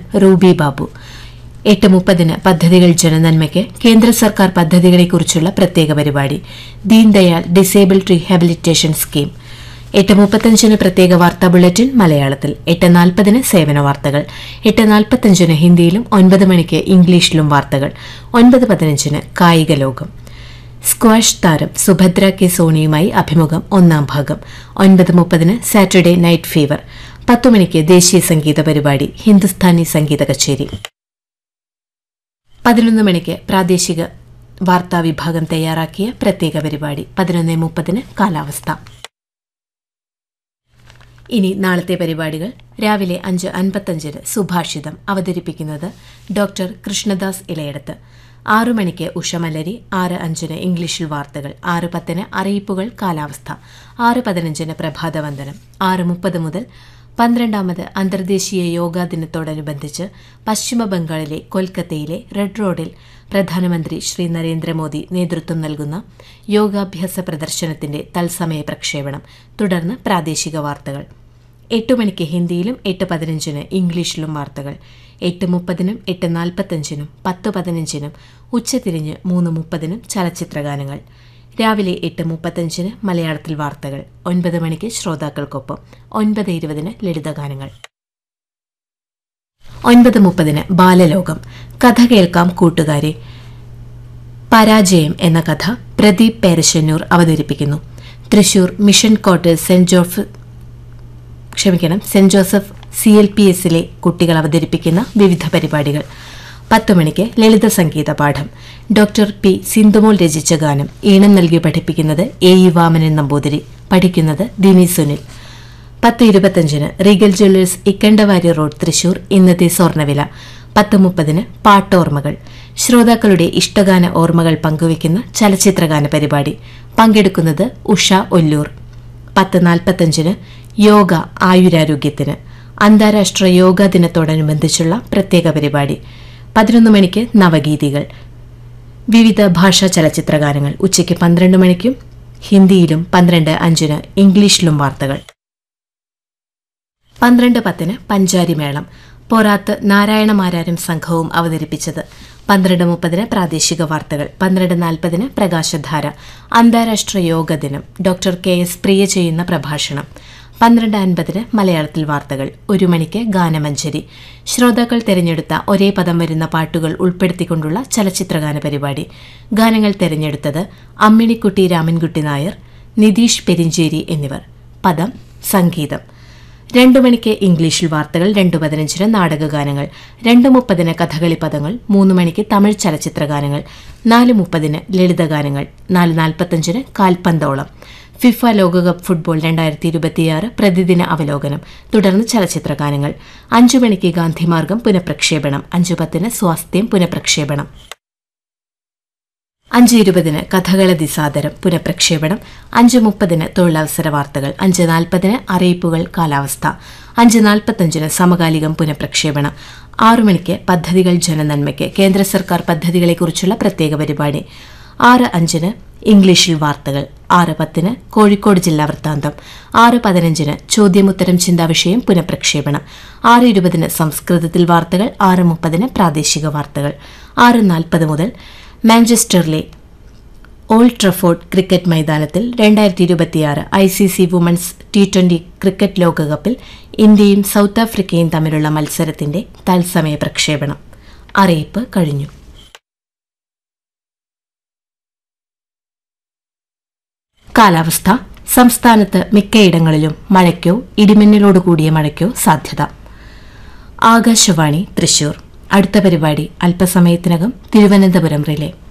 Ruby Babu എട്ട് മുപ്പതിന് പദ്ധതികൾ ജനനന്മയ്ക്ക് കേന്ദ്ര സർക്കാർ പദ്ധതികളെക്കുറിച്ചുള്ള പ്രത്യേക പരിപാടി ദീൻദയാൽ ഡിസേബിൾഡ് റീഹാബിലിറ്റേഷൻ സ്കീം എട്ട് മുപ്പത്തഞ്ചിന് പ്രത്യേക വാർത്താ ബുള്ളറ്റിൻ മലയാളത്തിൽ എട്ട് നാൽപ്പതിന് സേവന വാർത്തകൾ എട്ട് നാൽപ്പത്തഞ്ചിന് ഹിന്ദിയിലും ഒൻപത് മണിക്ക് ഇംഗ്ലീഷിലും വാർത്തകൾ ഒൻപത് പതിനഞ്ചിന് കായിക ലോകം സ്ക്വാഷ് താരം സുഭദ്ര കെ സോണിയുമായി അഭിമുഖം ഒന്നാം ഭാഗം ഒൻപത് മുപ്പതിന് സാറ്റർഡേ നൈറ്റ് ഫീവർ പത്തു മണിക്ക് ദേശീയ സംഗീത പരിപാടി ഹിന്ദുസ്ഥാനി സംഗീത കച്ചേരി പതിനൊന്ന് മണിക്ക് പ്രാദേശിക വാർത്താ വിഭാഗം തയ്യാറാക്കിയ പ്രത്യേക പരിപാടി പതിനൊന്ന് മുപ്പതിന് കാലാവസ്ഥ ഇനി നാളത്തെ പരിപാടികൾ രാവിലെ അഞ്ച് അൻപത്തഞ്ചിന് സുഭാഷിതം അവതരിപ്പിക്കുന്നത് ഡോക്ടർ കൃഷ്ണദാസ് ഇളയടത്ത് ആറു മണിക്ക് ഉഷമലരി ആറ് അഞ്ചിന് ഇംഗ്ലീഷിൽ വാർത്തകൾ ആറ് പത്തിന് അറിയിപ്പുകൾ കാലാവസ്ഥ ആറ് പതിനഞ്ചിന് പ്രഭാതവന്ദനം ആറ് മുപ്പത് മുതൽ പന്ത്രണ്ടാമത് അന്തർദേശീയ യോഗാ ദിനത്തോടനുബന്ധിച്ച് പശ്ചിമ ബംഗാളിലെ കൊൽക്കത്തയിലെ റെഡ് റോഡിൽ പ്രധാനമന്ത്രി ശ്രീ നരേന്ദ്രമോദി നേതൃത്വം നൽകുന്ന യോഗാഭ്യാസ പ്രദർശനത്തിന്റെ തത്സമയ പ്രക്ഷേപണം തുടർന്ന് പ്രാദേശിക വാർത്തകൾ എട്ട് മണിക്ക് ഹിന്ദിയിലും എട്ട് പതിനഞ്ചിന് ഇംഗ്ലീഷിലും വാർത്തകൾ എട്ട് മുപ്പതിനും എട്ട് നാൽപ്പത്തഞ്ചിനും പത്ത് പതിനഞ്ചിനും ഉച്ചതിരിഞ്ഞ് മൂന്ന് മുപ്പതിനും ചലച്ചിത്രഗാനങ്ങൾ രാവിലെ എട്ട് മുപ്പത്തഞ്ചിന് മലയാളത്തിൽ വാർത്തകൾ ഒൻപത് മണിക്ക് ശ്രോതാക്കൾക്കൊപ്പം ഒൻപത് ഇരുപതിന് ലളിതഗാനങ്ങൾ ഒൻപത് മുപ്പതിന് ബാലലോകം കഥ കേൾക്കാം കൂട്ടുകാരെ പരാജയം എന്ന കഥ പ്രദീപ് പേരശന്നൂർ അവതരിപ്പിക്കുന്നു Thrissur mission quarters saint Joseph ക്ഷമിക്കണം saint Joseph C L P എസിലെ കുട്ടികൾ അവതരിപ്പിക്കുന്ന വിവിധ പരിപാടികൾ പത്ത് മണിക്ക് ലളിത സംഗീത പാഠം ഡോക്ടർ പി സിന്ധുമോൾ രചിച്ച ഗാനം ഈണം നൽകി പഠിപ്പിക്കുന്നത് എ ഇ വാമനൻ നമ്പൂതിരി പഠിക്കുന്നത് ദിനി സുനിൽ പത്ത് ഇരുപത്തഞ്ചിന് Regal jewellers Ikkandavari road Thrissur ഇന്നത്തെ സ്വർണ്ണവില പത്ത് മുപ്പതിന് പാട്ടോർമ്മകൾ ശ്രോതാക്കളുടെ ഇഷ്ടഗാന ഓർമ്മകൾ പങ്കുവയ്ക്കുന്ന ചലച്ചിത്രഗാന പരിപാടി പങ്കെടുക്കുന്നത് ഉഷ ഒല്ലൂർ പത്ത് നാൽപ്പത്തഞ്ചിന് യോഗ ആയുരാരോഗ്യത്തിന് അന്താരാഷ്ട്ര യോഗാ ദിനത്തോടനുബന്ധിച്ചുള്ള പ്രത്യേക പരിപാടി പതിനൊന്ന് മണിക്ക് നവഗീതികൾ വിവിധ ഭാഷാ ചലച്ചിത്രഗാനങ്ങൾ ഉച്ചയ്ക്ക് പന്ത്രണ്ട് മണിക്കും ഹിന്ദിയിലും പന്ത്രണ്ട് അഞ്ചിന് ഇംഗ്ലീഷിലും വാർത്തകൾ പന്ത്രണ്ട് പത്തിന് പഞ്ചാരിമേളം പോരാത്ത് നാരായണമാരാരും സംഘവും അവതരിപ്പിച്ചത് പന്ത്രണ്ട് മുപ്പതിന് പ്രാദേശിക വാർത്തകൾ പന്ത്രണ്ട് നാൽപ്പതിന് പ്രകാശധാര അന്താരാഷ്ട്ര യോഗ ദിനം ഡോക്ടർ കെ എസ് പ്രിയ ചെയ്യുന്ന പ്രഭാഷണം പന്ത്രണ്ട് അൻപതിന് മലയാളത്തിൽ വാർത്തകൾ ഒരു മണിക്ക് ഗാനമഞ്ജരി ശ്രോതാക്കൾ തിരഞ്ഞെടുത്ത ഒരേ പദം വരുന്ന പാട്ടുകൾ ഉൾപ്പെടുത്തിക്കൊണ്ടുള്ള ചലച്ചിത്രഗാന പരിപാടി ഗാനങ്ങൾ തിരഞ്ഞെടുത്തത് അമ്മിണിക്കുട്ടി രാമൻകുട്ടി നായർ നിതീഷ് പെരിഞ്ചേരി എന്നിവർ പദം സംഗീതം രണ്ടു മണിക്ക് ഇംഗ്ലീഷിൽ വാർത്തകൾ രണ്ടു പതിനഞ്ചിന് നാടകഗാനങ്ങൾ രണ്ട് മുപ്പതിന് കഥകളി പദങ്ങൾ മൂന്ന് മണിക്ക് തമിഴ് ചലച്ചിത്രഗാനങ്ങൾ നാല് മുപ്പതിന് ലളിതഗാനങ്ങൾ നാല് നാൽപ്പത്തഞ്ചിന് കാൽപന്തോളം ഫിഫ ലോകകപ്പ് ഫുട്ബോൾ രണ്ടായിരത്തി ഇരുപത്തിയാറ് പ്രതിദിന അവലോകനം തുടർന്ന് ചലച്ചിത്രഗാനങ്ങൾ അഞ്ചു മണിക്ക് ഗാന്ധിമാർഗം പുനഃപ്രക്ഷേപണം അഞ്ചു പത്തിന് സ്വാസ്ഥ്യം പുനഃപ്രക്ഷേപണം അഞ്ച് ഇരുപതിന് കഥകളതി സാദരം പുനഃപ്രക്ഷേപണം അഞ്ച് മുപ്പതിന് തൊഴിലവസര വാർത്തകൾ അഞ്ച് നാൽപ്പതിന് അറിയിപ്പുകൾ കാലാവസ്ഥ അഞ്ച് നാൽപ്പത്തഞ്ചിന് സമകാലികം പുനഃപ്രക്ഷേപണം ആറു മണിക്ക് പദ്ധതികൾ ജനനന്മയ്ക്ക് കേന്ദ്ര സർക്കാർ പദ്ധതികളെക്കുറിച്ചുള്ള പ്രത്യേക പരിപാടി ആറ് അഞ്ചിന് ഇംഗ്ലീഷിൽ വാർത്തകൾ ആറ് പത്തിന് കോഴിക്കോട് ജില്ലാ വൃത്താന്തം ആറ് പതിനഞ്ചിന് ചോദ്യമുത്തരം ചിന്താവിഷയം പുനഃപ്രക്ഷേപണം ആറ് ഇരുപതിന് സംസ്കൃതത്തിൽ വാർത്തകൾ ആറ് മുപ്പതിന് പ്രാദേശിക വാർത്തകൾ ആറ് നാൽപ്പത് മുതൽ മാഞ്ചസ്റ്ററിലെ ഓൾഡ് ട്രഫോർഡ് ക്രിക്കറ്റ് മൈതാനത്തിൽ രണ്ടായിരത്തി ഇരുപത്തിയാറ് I C C women's T twenty cricket ലോകകപ്പിൽ ഇന്ത്യയും സൗത്ത് ആഫ്രിക്കയും തമ്മിലുള്ള മത്സരത്തിന്റെ തത്സമയ പ്രക്ഷേപണം അറിയിപ്പ് കഴിഞ്ഞു കാലാവസ്ഥ സംസ്ഥാനത്ത് മിക്കയിടങ്ങളിലും മഴയ്ക്കോ ഇടിമിന്നലോട് കൂടിയ മഴയ്ക്കോ സാധ്യത ആകാശവാണി തൃശൂർ അടുത്ത പരിപാടി അല്പസമയത്തിനകം തിരുവനന്തപുരം റിലേ